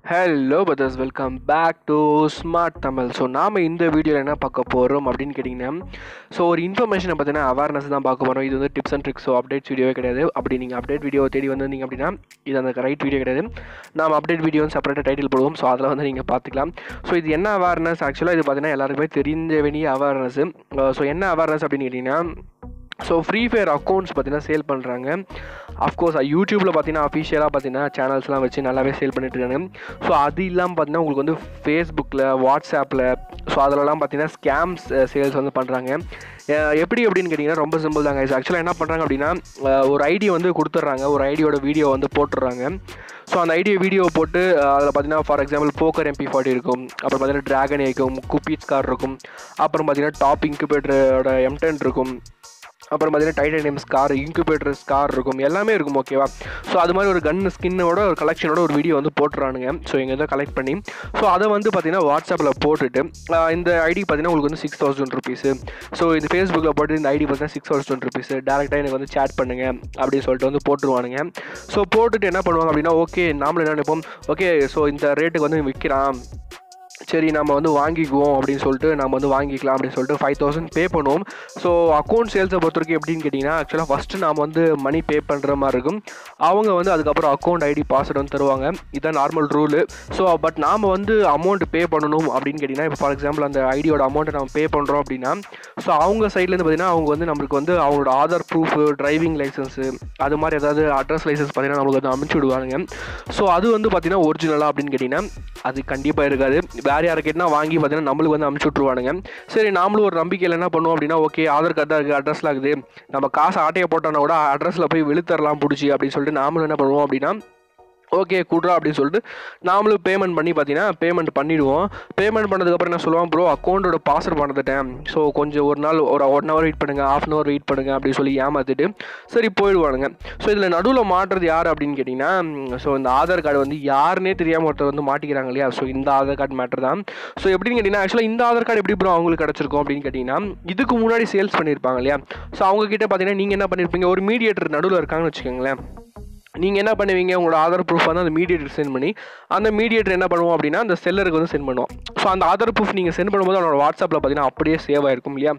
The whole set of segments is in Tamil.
hello brothers welcome back to smart Tamil so நாம் இந்த வீடியோவில் என்ன பார்க்க போகிறோம் அப்படின்னு கேட்டிங்கன்னா ஸோ ஒரு இன்ஃபர்மேஷனை பற்றின அவேர்னஸ் தான் பார்க்க போகிறோம் இது வந்து tips and tricks so updates வீடியோவே கிடையாது அப்படி நீங்கள் அப்டேட் வீடியோ தேடி வந்திருந்தீங்க அப்படின்னா இது அந்த ரைட் வீடியோ கிடையாது நாம் அப்டேட் வீடியோ செப்பரேட்டாக டைட்டில் போடுவோம் ஸோ அதில் வந்து நீங்கள் பார்த்துக்கலாம் ஸோ இது என்ன அவேர்னஸ் ஆக்சுவலாக இது பார்த்தீங்கன்னா எல்லாருக்குமே தெரிஞ்ச வேண்டிய அவேர்னஸ் ஸோ என்ன அவேர்னஸ் அப்படின்னு கேட்டிங்கன்னா ஸோ ஃப்ரீ ஃபயர் அக்கௌண்ட்ஸ் பார்த்தீங்கன்னா சேல் பண்ணுறாங்க அஃப்கோர்ஸ் யூடியூப்பில் பார்த்தீங்கன்னா அஃபிஷியலாக பார்த்தீங்கன்னா சேனல்ஸ்லாம் வச்சு நல்லாவே சேல் பண்ணிட்டு இருக்காங்க ஸோ அது இல்லாமல் பார்த்தீங்கன்னா உங்களுக்கு வந்து ஃபேஸ்புக்கில் வாட்ஸ்அப்பில் ஸோ அதிலலாம் பார்த்தீங்கன்னா ஸ்கேம்ஸ் சேல்ஸ் வந்து பண்ணுறாங்க எப்படி அப்படின்னு கேட்டிங்கன்னா ரொம்ப சிம்பிள் தாங்க ஆக்சுவலாக என்ன பண்ணுறாங்க அப்படின்னா அஹ், ஒரு ஐடி வந்து கொடுத்துட்றாங்க ஒரு ஐடியோட வீடியோ வந்து போட்டுடுறாங்க ஸோ அந்த ஐடியா வீடியோ போட்டு அதில் பார்த்தீங்கன்னா for example poker MP forty இருக்கும் அப்புறம் பார்த்தீங்கன்னா ட்ராகன் இருக்கும் குப்பீஸ் கார் இருக்கும் அப்புறம் பார்த்தீங்கன்னா டாப் இன்குபேட்டரோட எம்டென் இருக்கும் அப்புறம் பார்த்தீங்கன்னா டைட்டனியம் ஸ்கார் இன்குபேட்டர் ஸ்கார் இருக்கும் எல்லாமே இருக்கும் ஓகேவா ஸோ அது மாதிரி ஒரு கன் ஸ்கின்னோட ஒரு கலெக்ஷனோட ஒரு வீடியோ வந்து போட்டுறானுங்க ஸோ எங்கள் இதை கலெக்ட் பண்ணி ஸோ அதை வந்து பார்த்தீங்கன்னா வாட்ஸ்அப்பில் போட்டுட்டு ஆஹ் இந்த ஐடி பார்த்தீங்கன்னா உங்களுக்கு வந்து சிக்ஸ் தௌசண்ட் ருபீஸு ஸோ இந்த ஃபேஸ்புக்கில் போட்டு இந்த ஐடி பார்த்தீங்கன்னா சிக்ஸ் தௌசண்ட் ருபீஸ் டேரெக்டாக எனக்கு வந்து சேட் பண்ணுங்க அப்படின்னு சொல்லிட்டு வந்து போட்டுருவானுங்க ஸோ போட்டுட்டு என்ன பண்ணுவாங்க அப்படின்னா ஓகே நாமளும் என்ன நினைப்போம் ஓகே ஸோ இந்த ரேட்டுக்கு வந்து விற்கிறான் சரி நம்ம வந்து வாங்கிக்குவோம் அப்படின்னு சொல்லிட்டு நம்ம வந்து வாங்கிக்கலாம் அப்படின்னு சொல்லிட்டு ஃபைவ் தௌசண்ட் பே பண்ணுவோம் ஸோ அக்கௌண்ட் சேல்ஸை பொறுத்த வரைக்கும் எப்படின்னு கேட்டிங்கன்னா ஆக்சுவலாக ஃபஸ்ட்டு நாம் வந்து மணி பே பண்ணுற மாதிரி இருக்கும் அவங்க வந்து அதுக்கப்புறம் அக்கௌண்ட் ஐடி பாஸ்வேர்டு வந்து தருவாங்க இதுதான் நார்மல் ரூலு ஸோ பட் நாம் வந்து அமௌண்ட் பே பண்ணணும் அப்படின்னு கேட்டிங்கன்னா இப்போ ஃபார் எக்ஸாம்பிள் அந்த ஐடியோட அமௌண்ட்டை நம்ம பே பண்ணுறோம் அப்படின்னா ஸோ அவங்க சைட்லேருந்து பார்த்தீங்கன்னா அவங்க வந்து நம்மளுக்கு வந்து அவங்களோட ஆதார் ப்ரூஃப் டிரைவிங் லைசன்ஸு அது மாதிரி ஏதாவது அட்ரஸ் லைசன்ஸ் பார்த்தீங்கன்னா நம்மளுக்கு வந்து அனுப்பிச்சி விடுவாங்க ஸோ அது வந்து பார்த்தீங்கன்னா ஒரிஜினலாக அப்படின்னு கேட்டிங்கன்னா அது கண்டிப்பாக இருக்காது வேறு யாரை கேட்டினா வாங்கி பார்த்தீங்கன்னா நம்மளுக்கு வந்து அனுப்பிச்சி விட்ருவானுங்க சரி நாமளும் ஒரு நம்பிக்கையில் என்ன பண்ணுவோம் அப்படின்னா ஓகே ஆதார் கார்டு தான் இருக்குது அட்ரஸ்லாம் இருக்குது நம்ம காசு ஆட்டையை போட்டோன்னா கூட அட்ரஸில் போய் வெளுத்தரலாம் பிடிச்சி அப்படின்னு சொல்லிட்டு நாமளும் என்ன பண்ணுவோம் அப்படின்னா ஓகே கூட்றா அப்படின்னு சொல்லிட்டு நாமளும் பேமெண்ட் பண்ணி பார்த்தீங்கன்னா பேமெண்ட் பண்ணிடுவோம் பேமெண்ட் பண்ணதுக்கப்புறம் என்ன சொல்லுவான் ப்ரோ அக்கௌண்ட்டோட பாஸ்வேர்ட் மறந்துட்டேன் ஸோ கொஞ்சம் ஒரு நாள் ஒரு ஒன் ஹவர் வெயிட் பண்ணுங்கள் ஆஃப் அன் ஹவர் வெயிட் பண்ணுங்கள் அப்படின்னு சொல்லி ஏமாற்றிட்டு சரி போயிடுவானுங்க ஸோ இதில் நடுவில் மாட்டுறது யார் அப்படின்னு கேட்டிங்கன்னா ஸோ இந்த ஆதார் கார்டு வந்து யாருன்னே தெரியாமல் ஒருத்தர் வந்து மாட்டிக்கிறாங்க இல்லையா ஸோ இந்த ஆதார் கார்டு மேட்டர் தான் ஸோ எப்படின்னு கேட்டிங்கன்னா ஆக்சுவலாக இந்த ஆதார் கார்டு எப்படி ப்ரோ அவங்களுக்கு கிடச்சிருக்கும் அப்படின்னு கேட்டிங்கன்னா இதுக்கு முன்னாடி சேல்ஸ் பண்ணியிருப்பாங்க இல்லையா ஸோ அவங்க கிட்ட பார்த்தீங்கன்னா நீங்கள் என்ன பண்ணியிருப்பீங்க ஒரு மீடியேட்டர் நடுவில் இருக்காங்கன்னு வச்சுக்கோங்களேன் நீங்கள் என்ன பண்ணுவீங்க உங்களோட ஆதார் ப்ரூஃப் வந்து அந்த மீடியேட்டர் சென்ட் பண்ணி அந்த மீடியேட்டர் என்ன பண்ணுவோம் அப்படின்னா அந்த செல்லருக்கு வந்து சென்ட் பண்ணுவோம் ஸோ அந்த ஆதார் ப்ரூஃப் நீங்கள் சென்ட் பண்ணும்போது அவனோட வாட்ஸ்அப்பில் பார்த்தீங்கன்னா அப்படியே சேவ் ஆயிருக்கும் இல்லையா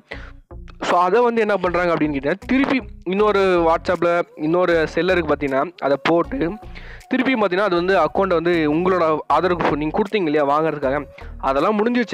ஸோ அதை வந்து என்ன பண்ணுறாங்க அப்படின்னு கேட்டிங்கன்னா திருப்பி இன்னொரு வாட்ஸ்அப்பில் இன்னொரு செல்லருக்கு பார்த்தீங்கன்னா அதை போட்டு திருப்பியும் பார்த்தீங்கன்னா அது வந்து அக்கௌண்ட்டை வந்து உங்களோட ஆதார் ப்ரூஃப் நீங்கள் கொடுத்தீங்க இல்லையா வாங்குறதுக்காக அதெல்லாம் முடிஞ்சிச்சு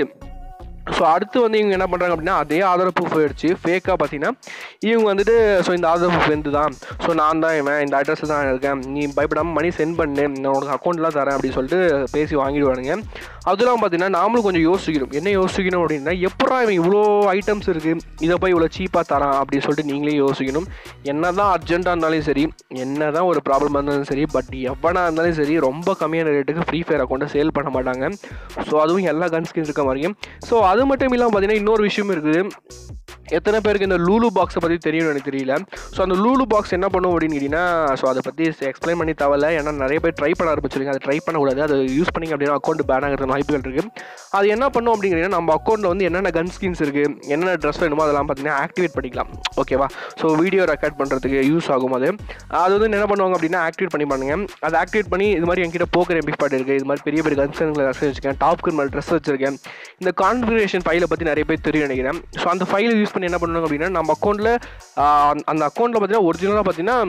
ஸோ அடுத்து வந்து இவங்க என்ன பண்ணுறாங்க அப்படின்னா அதே ஆதார் ப்ரூஃப் எடுத்து ஃபேக்காக பார்த்தீங்கன்னா இவங்க வந்துட்டு ஸோ இந்த ஆதார் ப்ரூஃப் வந்து தான் ஸோ நான் தான் இவன் இந்த அட்ரஸில் தான் இருக்கேன் நீ பயப்படாமல் மணி சென்ட் பண்ணு நான் உனக்கு அக்கௌண்ட்லாம் தரேன் அப்படின்னு சொல்லிட்டு பேசி வாங்கிடுவானுங்க அதெல்லாம் பார்த்தீங்கன்னா நாமளும் கொஞ்சம் யோசிக்கணும் என்ன யோசிக்கணும் அப்படின்னா எப்படா இவன் இவ்வளோ ஐட்டம்ஸ் இருக்குது இதை போய் இவ்வளோ சீப்பாக தரான் அப்படின்னு சொல்லிட்டு நீங்களே யோசிக்கணும் என்ன தான் அர்ஜென்ட்டாக இருந்தாலும் சரி என்ன தான் ஒரு ப்ராப்ளமாக இருந்தாலும் சரி பட் எவனாக இருந்தாலும் சரி ரொம்ப கம்மியான ரேட்டுக்கு ஃப்ரீ ஃபயர் அக்கௌண்ட்டை சேல் பண்ண மாட்டாங்க ஸோ அதுவும் எல்லா கன் ஸ்கின்ஸ் இருக்க மாதிரியும் ஸோ அது மட்டும் இல்லாமல் பார்த்தீங்கன்னா இன்னொரு விஷயம் இருக்குது எத்தனை பேருக்கு இந்த லூலு பாக்ஸை பற்றி தெரியும்னு எனக்கு தெரியல ஸோ அந்த லூலு பாக்ஸ் என்ன பண்ணும் அப்படின்னு கேட்டிங்கன்னா ஸோ அதை பற்றி எக்ஸ்பிளைன் பண்ணி தவிர ஏன்னா நிறைய பேர் ட்ரை பண்ண ஆரம்பிச்சிருங்க அதை ட்ரை பண்ணக்கூடாது அதை யூஸ் பண்ணிங்க அப்படின்னா அக்கௌண்ட் பேன் ஆகிறது வாய்ப்புகள் இருக்குது அது என்ன பண்ணும் அப்படிங்கிறீங்கன்னா நம்ம அக்கௌண்ட்டில் வந்து என்னென்ன கன் ஸ்கின்ஸ் இருக்குது என்னென்ன ட்ரெஸ் வேணுமோ அதெல்லாம் பார்த்தீங்கன்னா ஆக்டிவேட் பண்ணிக்கலாம் ஓகேவா ஸோ வீடியோ ரெக்கார்ட் பண்ணுறதுக்கு யூஸ் ஆகும் அது அது வந்து என்ன பண்ணுவாங்க அப்படின்னா ஆக்டிவேட் பண்ணி பண்ணுங்க அதை ஆக்டிவேட் பண்ணி இது மாதிரி என்கிட்ட போக்கர் எம்பி பாட்டு இருக்குது இது மாதிரி பெரிய பெரிய கன்ஸ்கின்களை ட்ரெஸ் வச்சிருக்கேன் டாப் கிரிமல் ட்ரெஸ் வச்சிருக்கேன் இந்த கான்ஃபிகரேஷன் ஃபைலை பற்றி நிறைய பேர் தெரியும் நினைக்கிறேன் ஸோ அந்த ஃபைலை யூஸ் பண்ணி என்ன பண்ணுவாங்க அப்படின்னா நம்ம அக்கௌண்ட்டில் அந்த அக்கௌண்ட்டில் பார்த்தீங்கன்னா ஒரிஜினலாக பார்த்தீங்கன்னா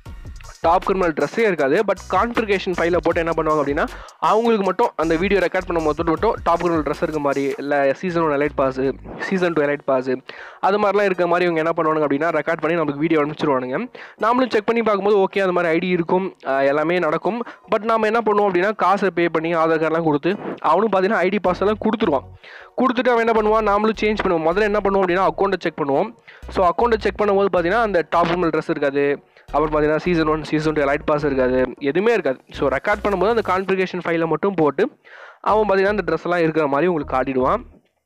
டாப் கிரிமினல் ட்ரெஸ்ஸே இருக்காது பட் கான்ஃபிகரேஷன் ஃபைலில் போட்டு என்ன பண்ணுவாங்க அப்படின்னா அவங்களுக்கு மட்டும் அந்த வீடியோ ரெக்கார்ட் பண்ண மொத்தம் மட்டும் டாப் கிரிமினல் ட்ரெஸ் இருக்க மாதிரி இல்லை season one elite pass season two elite pass அது மாதிரிலாம் இருக்க மாதிரி இவங்க என்ன பண்ணுவாங்க அப்படின்னா ரெக்கார்ட் பண்ணி நமக்கு வீடியோ அனுப்பிச்சிருவானுங்க நாமளும் செக் பண்ணி பார்க்கும்போது ஓகே அந்த மாதிரி ஐடி இருக்கும் ஆஹ் எல்லாமே நடக்கும் பட் நம்ம என்ன பண்ணுவோம் அப்படின்னா காசை பே பண்ணி ஆதார் கார்டெலாம் கொடுத்து அவனும் பார்த்தீங்கன்னா ஐடி பாஸ் எல்லாம் கொடுத்துருவான் கொடுத்துட்டு அவன் என்ன பண்ணுவான் நாமளும் சேஞ்ச் பண்ணுவோம் முதல்ல என்ன பண்ணுவோம் அப்படின்னா அக்கௌண்ட்டை செக் பண்ணுவோம் ஸோ அக்கௌண்ட்டை செக் பண்ணும்போது பார்த்தீங்கன்னா அந்த டாப் கிரிமினல் ட்ரெஸ் இருக்காது அப்புறம் பார்த்தீங்கன்னா season one season two light pass இருக்காது எதுவுமே இருக்காது ஸோ ரெக்கார்ட் பண்ணும்போது அந்த கான்ஃபிகரேஷன் ஃபைலை மட்டும் போட்டு அவன் பார்த்தீங்கன்னா அந்த ட்ரெஸ் எல்லாம் இருக்கிற மாதிரி உங்களுக்கு காட்டிடுவான்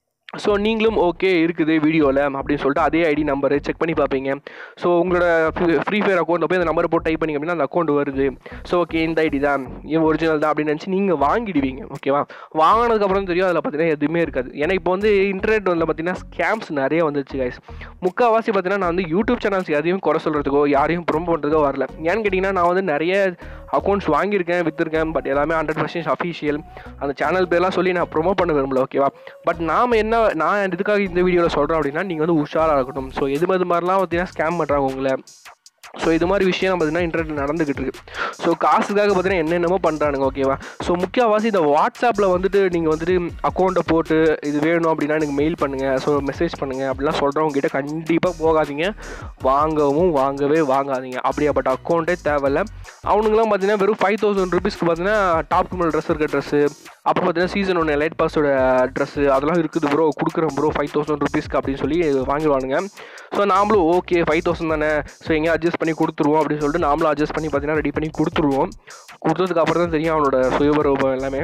ஸோ நீங்களும் ஓகே இருக்குது வீடியோவில் அப்படின்னு சொல்லிட்டு அதே ஐடி நம்பரு செக் பண்ணி பார்ப்பீங்க ஸோ உங்களோட ஃப்ரீ ஃபயர் அக்கௌண்ட்டில் போய் அந்த நம்பரை போட்டு டைப் பண்ணிங்க அப்படின்னா அந்த அக்கௌண்ட் வருது ஸோ ஓகே இந்த ஐடி தான் இவன் ஒரிஜினல் தான் அப்படின்னு நினச்சி நீங்கள் வாங்கிடுவீங்க ஓகேவா வாங்கினதுக்கப்புறம் தெரியும் அதில் பார்த்தீங்கன்னா எதுவுமே இருக்காது ஏன்னா இப்போ வந்து இன்டர்நெட் வந்து பார்த்தீங்கன்னா ஸ்கேம்ஸ் நிறைய வந்துச்சு கைஸ் முக்கால்வாசி பார்த்தீங்கன்னா நான் வந்து யூடியூப் சேனல்ஸ் எதையும் குறை சொல்கிறதுக்கோ யாரையும் ப்ரொமோ பண்ணுறதுக்கோ வரல ஏன்னு கேட்டிங்கன்னா நான் வந்து நிறைய அக்கௌண்ட்ஸ் வாங்கியிருக்கேன் விற்றுருக்கேன் பட் எல்லாமே ஹண்ட்ரட் பர்சன்ட் அஃபீஷியல் அந்த சேனல் பேர்லாம் சொல்லி நான் ப்ரொமோட் பண்ண விரும்பல ஓகேவா பட் நாம் என்ன நான் இதுக்காக இந்த வீடியோவில் சொல்கிறேன் அப்படின்னா நீங்கள் வந்து உஷாராக இருக்கட்டும் ஸோ எது அது மாதிரிலாம் பார்த்தீங்கன்னா ஸ்கேம் பண்ணுறாங்க உங்களை ஸோ இது மாதிரி விஷயம் பார்த்தீங்கன்னா இன்டர்நெட் நடந்துகிட்டு இருக்கு ஸோ காசுக்காக பார்த்தீங்கன்னா என்னென்னமோ பண்ணுறானுங்க ஓகேவா ஸோ முக்கியவாசி இந்த வாட்ஸ்அப்பில் வந்துட்டு நீங்கள் வந்துட்டு அக்கௌண்ட்டை போட்டு இது வேணும் அப்படின்னா எனக்கு மெயில் பண்ணுங்கள் ஸோ மெசேஜ் பண்ணுங்கள் அப்படிலாம் சொல்கிறவங்க கிட்ட கண்டிப்பாக போகாதீங்க வாங்கவும் வாங்கவே வாங்காதீங்க அப்படியாப்பட்ட அக்கௌண்ட்டே தேவையில்ல அவனுங்களாம் பார்த்தீங்கன்னா வெறும் ஃபைவ் தௌசண்ட் ருபீஸ்க்கு பார்த்தீங்கன்னா டாப் மேல் ட்ரெஸ் இருக்க ட்ரெஸ்ஸு அப்புறம் பார்த்தீங்கன்னா சீசன் ஒன்று லைட் பாஸோட ட்ரெஸ்ஸு அதெல்லாம் இருக்குது ப்ரோ கொடுக்குறேன் ப்ரோ ஃபைவ் தௌசண்ட் ருபீஸ்க்கு அப்படின்னு சொல்லி வாங்கிடுவானுங்க ஸோ நாமளும் ஓகே ஃபைவ் தௌசண்ட் தானே ஸோ எங்கேயும் அட்ஜஸ்ட் பண்ணி கொடுத்துருவோம் அப்படின்னு சொல்லிட்டு நாமளும் அட்ஜஸ்ட் பண்ணி பார்த்தீங்கன்னா ரெடி பண்ணி கொடுத்துருவோம் கொடுத்ததுக்கு அப்புறம் தான் தெரியும் அவனோட சுயபரூபம் எல்லாமே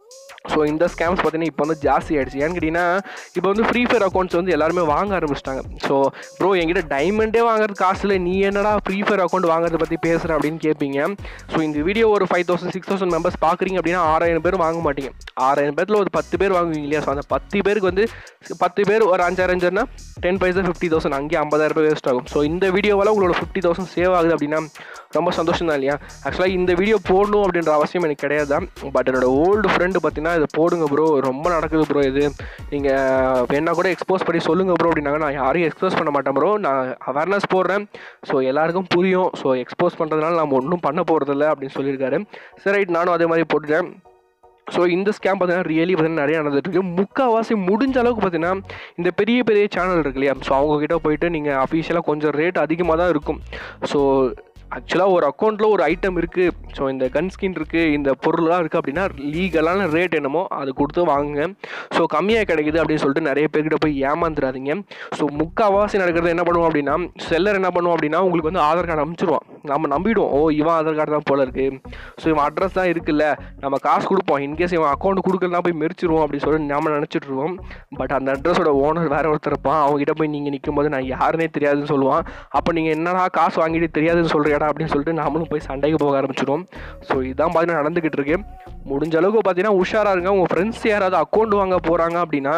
ஸோ இந்த ஸ்கேம்ஸ் பார்த்தீங்கன்னா இப்போ வந்து ஜாஸ்தி ஆயிடுச்சு ஏன்னு கேட்டிங்கன்னா இப்போ வந்து ஃப்ரீ ஃபயர் அக்கௌண்ட்ஸ் வந்து எல்லாருமே வாங்க ஆரம்பிச்சிட்டாங்க ஸோ ப்ரோ என்கிட்ட டைமண்டே வாங்குறது காசு இல்லை நீ என்னடா ஃப்ரீ ஃபயர் அக்கௌண்ட் வாங்குறத பற்றி பேசுகிற அப்படின்னு கேட்பீங்க ஸோ இந்த வீடியோ ஒரு five thousand six thousand members பார்க்குறீங்க அப்படின்னா ஆறாயிரம் பேர் வாங்க மாட்டீங்க ஆறாயிரம் பேரில் ஒரு பத்து பேர் வாங்குவீங்க இல்லையா ஸோ அந்த பத்து பேருக்கு வந்து பத்து பேர் ஒரு அஞ்சாயிரம் அஞ்சாயிரம்னா டென் பைசா ஃபிஃப்டி தௌசண்ட் அங்கேயே ஐம்பதாயிரம் ரூபாய் வேஸ்ட் ஆகும் ஸோ இந்த வீடியோவால் உங்களோட ஃபிஃப்டி தௌசண்ட் சேவ் ஆகுது அப்படின்னா ரொம்ப சந்தோஷம் தான் இல்லையா ஆக்சுவலாக இந்த வீடியோ போடணும் அப்படின்ற அவசியம் எனக்கு கிடையாது தான் பட் என்னோட ஓல்டு ஃப்ரெண்டு பார்த்தீங்கன்னா இதை போடுங்க ப்ரோ ரொம்ப நடக்குது ப்ரோ இது நீங்கள் வேணா கூட எக்ஸ்போஸ் பண்ணி சொல்லுங்கள் ப்ரோ அப்படின்னாங்க நான் யாரையும் எக்ஸ்போஸ் பண்ண மாட்டேன் ப்ரோ நான் அவேர்னஸ் போடுறேன் ஸோ எல்லாருக்கும் புரியும் ஸோ எக்ஸ்போஸ் பண்ணுறதுனால நம்ம ஒன்றும் பண்ண போகிறதில்ல அப்படின்னு சொல்லியிருக்காரு சரி ரைட் நானும் அதே மாதிரி போட்டுட்டேன் ஸோ இந்த ஸ்கேம் பார்த்தீங்கன்னா ரியலி பார்த்தீங்கன்னா நிறைய நடந்துட்டு இருக்கு முக்கால்வாசி முடிஞ்ச அளவுக்கு பார்த்தீங்கன்னா இந்த பெரிய பெரிய சேனல் இருக்கு இல்லையா ஸோ அவங்கக்கிட்ட போயிட்டு நீங்கள் அஃபிஷியலாக கொஞ்சம் ரேட் அதிகமாக தான் இருக்கும் ஸோ ஆக்சுவலாக ஒரு அக்கௌண்ட்டில் ஒரு ஐட்டம் இருக்குது ஸோ இந்த கன் ஸ்கின் இருக்குது இந்த பொருள்லாம் இருக்குது அப்படின்னா லீகலான ரேட் என்னமோ அது கொடுத்து வாங்குங்க ஸோ கம்மியாக கிடைக்குது அப்படின்னு சொல்லிட்டு நிறைய பேர்கிட்ட போய் ஏமாந்துடாதீங்க ஸோ முக்கால்வாசி நடக்கிறது என்ன பண்ணுவோம் அப்படின்னா செல்லர் என்ன பண்ணுவோம் அப்படின்னா உங்களுக்கு வந்து ஆதார் கார்டு அனுப்பிச்சிருவான் நம்ம நம்பிடுவோம் ஓ இவன் ஆதார் கார்டு தான் போல இருக்குது ஸோ இவன் அட்ரஸ் தான் இருக்குல்ல நம்ம காசு கொடுப்போம் இன்கேஸ் இவன் அக்கௌண்ட் கொடுக்கலாம் போய் மெரிச்சிருவோம் அப்படின்னு சொல்லி நாம நினச்சிட்டு இருவோம் பட் அந்த அட்ரஸோட ஓனர் வேற ஒருத்தர் இருப்பான் அவங்ககிட்ட போய் நீங்கள் நிற்கும் போது நான் யாருனே தெரியாதுன்னு சொல்லுவான் அப்போ நீங்கள் என்னடா காசு வாங்கிட்டு தெரியாதுன்னு சொல்கிறியாடா அப்படின்னு சொல்லிட்டு நாமளும் போய் சண்டைக்கு போக ஆரம்பிச்சிடும் ஸோ இதான் பார்த்தீங்கன்னா நடந்துக்கிட்டு இருக்கு முடிஞ்ச அளவுக்கு பார்த்தீங்கன்னா உஷாராக இருங்க உங்கள் ஃப்ரெண்ட்ஸ் யாராவது அக்கௌண்ட் வாங்க போகிறாங்க அப்படின்னா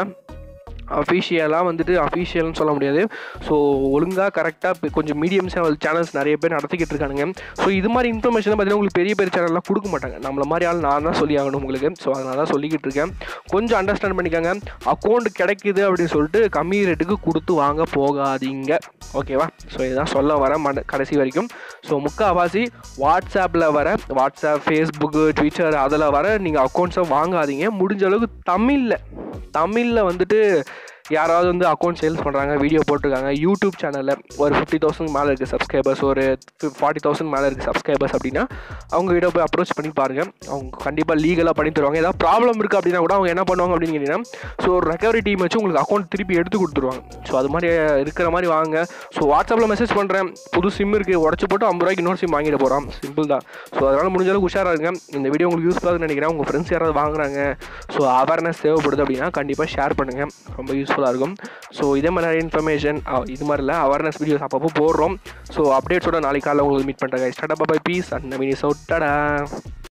அஃபிஷியலாக வந்துட்டு அஃபிஷியல்னு சொல்ல முடியாது ஸோ ஒழுங்காக கரெக்டாக கொஞ்சம் மீடியம் சேனல் சேனல்ஸ் நிறைய பேர் நடத்திக்கிட்டு இருக்கானுங்க ஸோ இது மாதிரி இன்ஃபர்மேஷன் பார்த்தீங்கன்னா உங்களுக்கு பெரிய பெரிய சேனல்லாம் கொடுக்க மாட்டாங்க நம்மள மாதிரி ஆள் நான் தான் சொல்லி ஆகணும் உங்களுக்கு ஸோ அதனால தான் சொல்லிக்கிட்டு இருக்கேன் கொஞ்சம் அண்டர்ஸ்டாண்ட் பண்ணிக்கோங்க அக்கௌண்ட் கிடைக்குது அப்படின்னு சொல்லிட்டு கம்மி ரேட்டுக்கு கொடுத்து வாங்க போகாதீங்க ஓகேவா ஸோ இதுதான் சொல்ல வர மட கடைசி வரைக்கும் ஸோ முக்கால்வாசி வாட்ஸ்அப்பில் வர வாட்ஸ்அப் ஃபேஸ்புக்கு ட்விட்டர் அதில் வர நீங்கள் அக்கௌண்ட்ஸை வாங்காதீங்க முடிஞ்ச அளவுக்கு தமிழில் தமிழில் வந்துட்டு யாராவது வந்து அக்கௌண்ட் சேல்ஸ் பண்ணுறாங்க வீடியோ போட்டிருக்காங்க யூடியூப் சேனலில் ஒரு ஃபிஃப்டி தௌசண்ட் மேலே இருக்குது சப்ஸ்கிரைபர்ஸ் ஒரு ஃபார்ட்டி தௌசண்ட் மேலே இருக்குது சப்ஸ்கிரைபர்ஸ் அப்படின்னா அவங்க கிட்ட போய் அப்ரோச் பண்ணி பாருங்கள் அவங்க கண்டிப்பாக லீகலாக பண்ணி தருவாங்க ஏதாவது ப்ராப்ளம் இருக்குது அப்படின்னா கூட அவங்க என்ன பண்ணுவாங்க அப்படின்னு கேட்டிங்கன்னா ஸோ ஒரு ரெக்கவரி டீம் வச்சு உங்களுக்கு அக்கௌண்ட் திருப்பி எடுத்து கொடுத்துருவாங்க ஸோ அது மாதிரி இருக்கிற மாதிரி வாங்க ஸோ வாட்ஸ்அப்பில் மெசேஜ் பண்ணுறேன் புது சிம் இருக்குது உடச்சி போட்டு ஐம்பது ரூபாய்க்கு இன்னொரு சிம் வாங்கிட்டு போகிறான் சிம்பிள் தான் ஸோ அதனால் முடிஞ்ச அளவுக்கு உஷாராக இருங்க இந்த வீடியோ உங்களுக்கு யூஸ்ஃபுல்லாக நினைக்கிறேன் உங்கள் ஃப்ரெண்ட்ஸ் யாராவது வாங்குறாங்க ஸோ அவேர்னஸ் தேவைப்படுது அப்படின்னா கண்டிப்பாக ஷேர் பண்ணுங்கள் ரொம்ப யூஸ்ஃபுல்லாக இருக்கும் ஸோ இதே மாதிரி நிறைய இன்ஃபர்மேஷன் இது மாதிரி இல்லை அவேர்னஸ் வீடியோஸ் அப்பப்போ போடுறோம் ஸோ அப்டேட்ஸோட நாளைக்கு காலையில் உங்களுக்கு மீட் பண்ணுறேன் ஸ்டார்ட் பை பீஸ் அண்ட் நவீனி சவுட்டடா